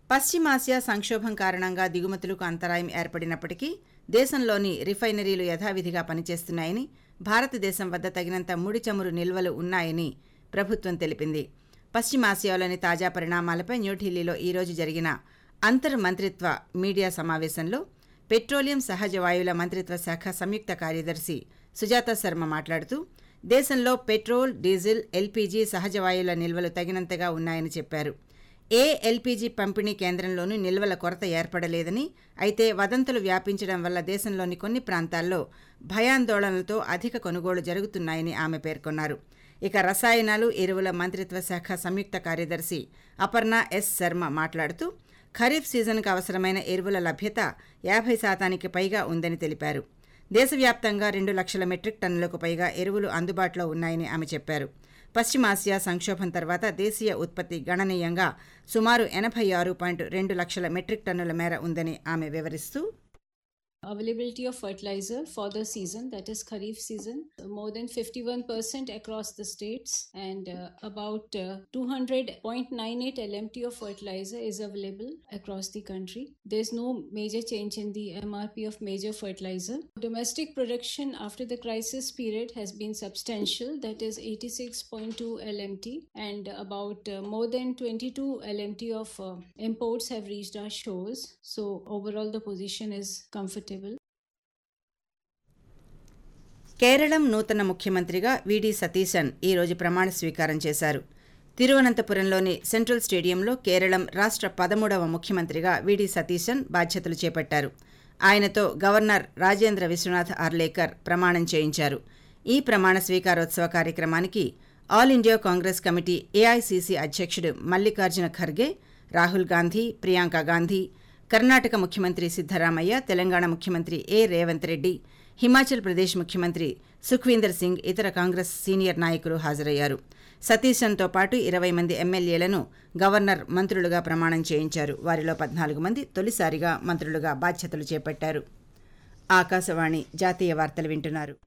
పశ్చిమాసియా సంక్షోభం కారణంగా దిగుమతులకు అంతరాయం ఏర్పడినప్పటికీ దేశంలోని రిఫైనరీలు యథావిధిగా పనిచేస్తున్నాయని భారతదేశం వద్ద తగినంత ముడి చమురు నిల్వలు ఉన్నాయని ప్రభుత్వం తెలిపింది పశ్చిమాసియాలోని తాజా పరిణామాలపై న్యూఢిల్లీలో ఈరోజు జరిగిన అంతర్ మంత్రిత్వ మీడియా సమావేశంలో పెట్రోలియం సహజ వాయువుల మంత్రిత్వ శాఖ సంయుక్త కార్యదర్శి సుజాత శర్మ మాట్లాడుతూ దేశంలో పెట్రోల్ డీజిల్ ఎల్పీజీ సహజ వాయువుల నిల్వలు తగినంతగా ఉన్నాయని చెప్పారు ఏ ఎల్పీజీ పంపిణీ కేంద్రంలోనూ నిల్వల కొరత ఏర్పడలేదని అయితే వదంతులు వ్యాపించడం వల్ల దేశంలోని కొన్ని ప్రాంతాల్లో భయాందోళనలతో అధిక కొనుగోలు జరుగుతున్నాయని ఆమె పేర్కొన్నారు ఇక రసాయనాలు ఎరువుల మంత్రిత్వ శాఖ సంయుక్త కార్యదర్శి అపర్ణ ఎస్ శర్మ మాట్లాడుతూ ఖరీఫ్ సీజన్కు అవసరమైన ఎరువుల లభ్యత యాభై శాతానికి పైగా ఉందని తెలిపారు దేశవ్యాప్తంగా రెండు లక్షల మెట్రిక్ టన్నులకు పైగా ఎరువులు అందుబాటులో ఉన్నాయని ఆమె చెప్పారు పశ్చిమాసియా సంక్షోభం తర్వాత దేశీయ ఉత్పత్తి గణనీయంగా సుమారు ఎనభై ఆరు పాయింట్ రెండు లక్షల మెట్రిక్ టన్నుల మేర ఉందని ఆమె వివరిస్తూ availability of fertilizer for the season that is kharif season more than 51% across the states and uh, about uh, 200.98 lmt of fertilizer is available across the country there's no major change in the mrp of major fertilizer domestic production after the crisis period has been substantial that is 86.2 lmt and about uh, more than 22 lmt of uh, imports have reached our shores so overall the position is comfortable కేరళం నూతన ముఖ్యమంత్రిగా విడి సతీశన్ ఈరోజు ప్రమాణ స్వీకారం చేశారు తిరువనంతపురంలోని central స్టేడియంలో కేరళం రాష్ట్ర పదమూడవ ముఖ్యమంత్రిగా విడి సతీశన్ బాధ్యతలు చేపట్టారు ఆయనతో గవర్నర్ రాజేంద్ర విశ్వనాథ్ అర్లేకర్ ప్రమాణం చేయించారు ఈ ప్రమాణ స్వీకారోత్సవ కార్యక్రమానికి all India Congress committee AICC అధ్యక్షుడు మల్లికార్జున ఖర్గే రాహుల్ గాంధీ ప్రియాంక గాంధీ కర్ణాటక ముఖ్యమంత్రి సిద్దరామయ్య తెలంగాణ ముఖ్యమంత్రి ఏ రేవంత్ రెడ్డి హిమాచల్ ప్రదేశ్ ముఖ్యమంత్రి సుఖ్వీందర్ సింగ్ ఇతర కాంగ్రెస్ సీనియర్ నాయకులు హాజరయ్యారు సతీశన్తో పాటు ఇరవై మంది ఎమ్మెల్యేలను గవర్నర్ మంత్రులుగా ప్రమాణం చేయించారు వారిలో పద్నాలుగు మంది తొలిసారిగా మంత్రులుగా బాధ్యతలు చేపట్టారు ఆకాశవాణి జాతీయ వార్తలు వింటున్నారు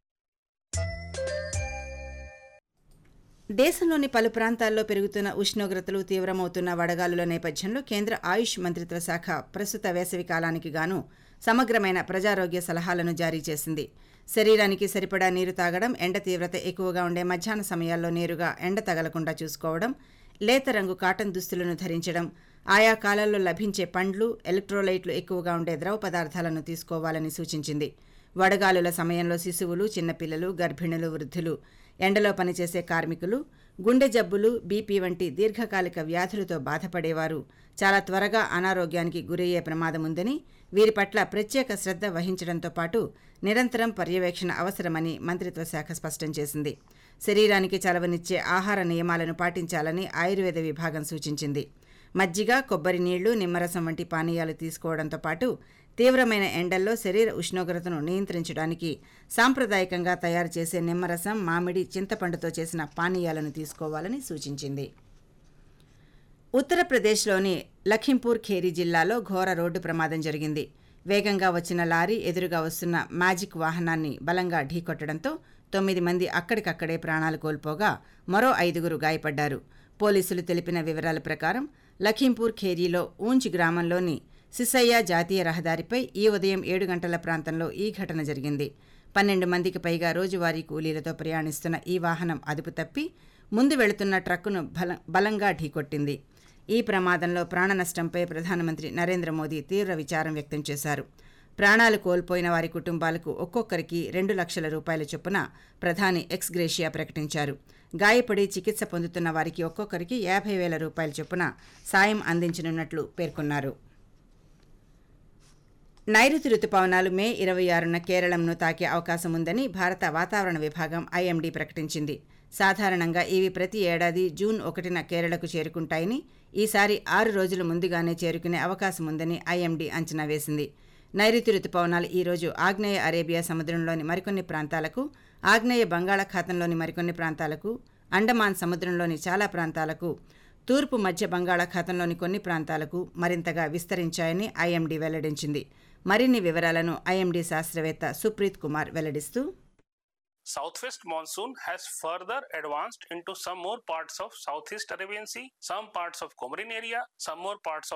దేశంలోని పలు ప్రాంతాల్లో పెరుగుతున్న ఉష్ణోగ్రతలు తీవ్రమవుతున్న వడగాలుల నేపథ్యంలో కేంద్ర ఆయుష్ మంత్రిత్వ శాఖ ప్రస్తుత వేసవి కాలానికి గాను సమగ్రమైన ప్రజారోగ్య సలహాలను జారీ చేసింది శరీరానికి సరిపడా నీరు తాగడం ఎండ తీవ్రత ఎక్కువగా ఉండే మధ్యాహ్న సమయాల్లో నేరుగా ఎండ తగలకుండా చూసుకోవడం లేత రంగు కాటన్ దుస్తులను ధరించడం ఆయా కాలాల్లో లభించే పండ్లు ఎలక్ట్రోలైట్లు ఎక్కువగా ఉండే ద్రవ పదార్థాలను తీసుకోవాలని సూచించింది వడగాలుల సమయంలో శిశువులు చిన్నపిల్లలు గర్భిణులు వృద్ధులు ఎండలో పనిచేసే కార్మికులు గుండె జబ్బులు బీపీ వంటి దీర్ఘకాలిక వ్యాధులతో బాధపడేవారు చాలా త్వరగా అనారోగ్యానికి గురయ్యే ప్రమాదం ఉందని వీరి పట్ల ప్రత్యేక శ్రద్ధ వహించడంతో పాటు నిరంతరం పర్యవేక్షణ అవసరమని మంత్రిత్వ శాఖ స్పష్టం చేసింది శరీరానికి చలవనిచ్చే ఆహార నియమాలను పాటించాలని ఆయుర్వేద విభాగం సూచించింది మజ్జిగ కొబ్బరి నీళ్లు నిమ్మరసం వంటి పానీయాలు తీసుకోవడంతో పాటు తీవ్రమైన ఎండల్లో శరీర ఉష్ణోగ్రతను నియంత్రించడానికి సాంప్రదాయకంగా తయారు చేసే నిమ్మరసం మామిడి చింతపండుతో చేసిన పానీయాలను తీసుకోవాలని సూచించింది ఉత్తరప్రదేశ్లోని లఖింపూర్ ఖేరీ జిల్లాలో ఘోర రోడ్డు ప్రమాదం జరిగింది వేగంగా వచ్చిన లారీ ఎదురుగా వస్తున్న మ్యాజిక్ వాహనాన్ని బలంగా ఢీకొట్టడంతో తొమ్మిది మంది అక్కడికక్కడే ప్రాణాలు కోల్పోగా మరో ఐదుగురు గాయపడ్డారు పోలీసులు తెలిపిన వివరాల ప్రకారం లఖింపూర్ ఖేరీలో ఊంచ్ గ్రామంలోని సిసయ్య జాతీయ రహదారిపై ఈ ఉదయం ఏడు గంటల ప్రాంతంలో ఈ ఘటన జరిగింది పన్నెండు మందికి పైగా రోజువారీ కూలీలతో ప్రయాణిస్తున్న ఈ వాహనం అదుపు తప్పి ముందు వెళుతున్న ట్రక్కును బల బలంగా ఢీకొట్టింది ఈ ప్రమాదంలో ప్రాణ నష్టంపై ప్రధానమంత్రి నరేంద్ర మోదీ తీవ్ర విచారం వ్యక్తం చేశారు ప్రాణాలు కోల్పోయిన వారి కుటుంబాలకు ఒక్కొక్కరికి రెండు లక్షల రూపాయల చొప్పున ప్రధాని ఎక్స్ గ్రేషియా ప్రకటించారు గాయపడి చికిత్స పొందుతున్న వారికి ఒక్కొక్కరికి యాభై వేల రూపాయల చొప్పున సాయం అందించనున్నట్లు పేర్కొన్నారు నైరుతి రుతుపవనాలు మే ఇరవై ఆరున కేరళంను తాకే అవకాశం ఉందని భారత వాతావరణ విభాగం ఐఎండీ ప్రకటించింది సాధారణంగా ఇవి ప్రతి ఏడాది జూన్ ఒకటిన కేరళకు చేరుకుంటాయని ఈసారి ఆరు రోజుల ముందుగానే చేరుకునే అవకాశం ఉందని ఐఎండీ అంచనా వేసింది నైరుతి రుతుపవనాలు ఈరోజు ఆగ్నేయ అరేబియా సముద్రంలోని మరికొన్ని ప్రాంతాలకు ఆగ్నేయ బంగాళాఖాతంలోని మరికొన్ని ప్రాంతాలకు అండమాన్ సముద్రంలోని చాలా ప్రాంతాలకు తూర్పు మధ్య బంగాళాఖాతంలోని కొన్ని ప్రాంతాలకు మరింతగా విస్తరించాయని ఐఎండీ వెల్లడించింది మరిన్ని వివరాలను ఐఎండీ శాస్త్రవేత్త Supreet Kumar వెల్లడిస్తూ Southwest monsoon has further advanced into some more parts of Southeast Arabian Sea, some parts of Comorin area, some more parts of